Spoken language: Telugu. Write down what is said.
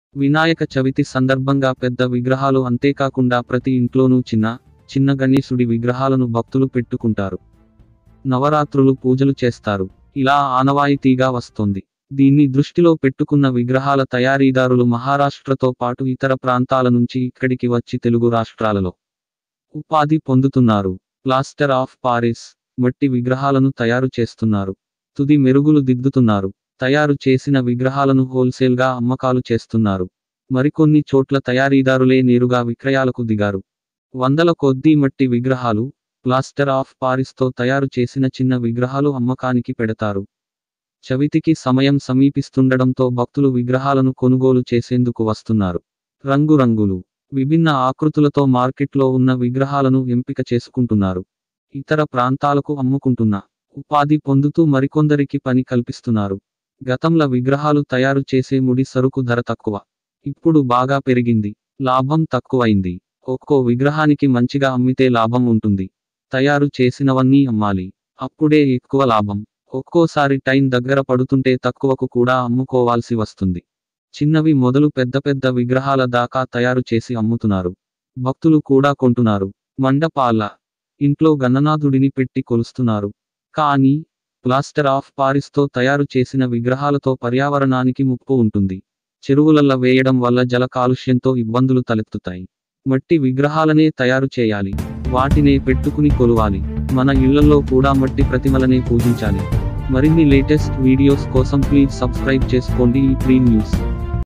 వినాయక చవితి సందర్భంగా పెద్ద విగ్రహాలు అంతేకాకుండా ప్రతి ఇంట్లోనూ చిన్న చిన్న గణేశుడి విగ్రహాలను భక్తులు పెట్టుకుంటారు నవరాత్రులు పూజలు చేస్తారు ఇలా ఆనవాయితీగా వస్తోంది దీన్ని దృష్టిలో పెట్టుకున్న విగ్రహాల తయారీదారులు మహారాష్ట్రతో పాటు ఇతర ప్రాంతాల నుంచి ఇక్కడికి వచ్చి తెలుగు రాష్ట్రాలలో ఉపాధి పొందుతున్నారు ప్లాస్టర్ ఆఫ్ పారిస్ మట్టి విగ్రహాలను తయారు చేస్తున్నారు తుది మెరుగులు దిద్దుతున్నారు తయారు చేసిన విగ్రహాలను హోల్సేల్గా అమ్మకాలు చేస్తున్నారు మరికొన్ని చోట్ల తయారీదారులే నేరుగా విక్రయాలకు దిగారు వందల కొద్దీ మట్టి విగ్రహాలు ప్లాస్టర్ ఆఫ్ పారిస్తో తయారు చేసిన చిన్న విగ్రహాలు అమ్మకానికి పెడతారు చవితికి సమయం సమీపిస్తుండడంతో భక్తులు విగ్రహాలను కొనుగోలు చేసేందుకు వస్తున్నారు రంగురంగులు విభిన్న ఆకృతులతో మార్కెట్లో ఉన్న విగ్రహాలను ఎంపిక చేసుకుంటున్నారు ఇతర ప్రాంతాలకు అమ్ముకుంటున్న ఉపాధి పొందుతూ మరికొందరికి పని కల్పిస్తున్నారు గతంలో విగ్రహాలు తయారు చేసే ముడి సరుకు ధర తక్కువ ఇప్పుడు బాగా పెరిగింది లాభం తక్కువైంది ఒక్కో విగ్రహానికి మంచిగా అమ్మితే లాభం ఉంటుంది తయారు చేసినవన్నీ అమ్మాలి అప్పుడే ఎక్కువ లాభం ఒక్కోసారి టైం దగ్గర పడుతుంటే తక్కువకు కూడా అమ్ముకోవాల్సి వస్తుంది చిన్నవి మొదలు పెద్ద పెద్ద విగ్రహాల దాకా తయారు చేసి అమ్ముతున్నారు భక్తులు కూడా కొంటున్నారు మండపాల ఇంట్లో గణనాథుడిని పెట్టి కొలుస్తున్నారు కానీ ప్లాస్టర్ ఆఫ్ పారిస్తో తయారు చేసిన విగ్రహాలతో పర్యావరణానికి ముప్పు ఉంటుంది చెరువులల్ల వేయడం వల్ల జల కాలుష్యంతో ఇబ్బందులు తలెత్తుతాయి మట్టి విగ్రహాలనే తయారు చేయాలి వాటినే పెట్టుకుని కొలువాలి మన ఇళ్లలో కూడా మట్టి ప్రతిమలనే పూజించాలి మరిన్ని లేటెస్ట్ వీడియోస్ కోసం ప్లీజ్ సబ్స్క్రైబ్ చేసుకోండి ఈ త్రీ న్యూస్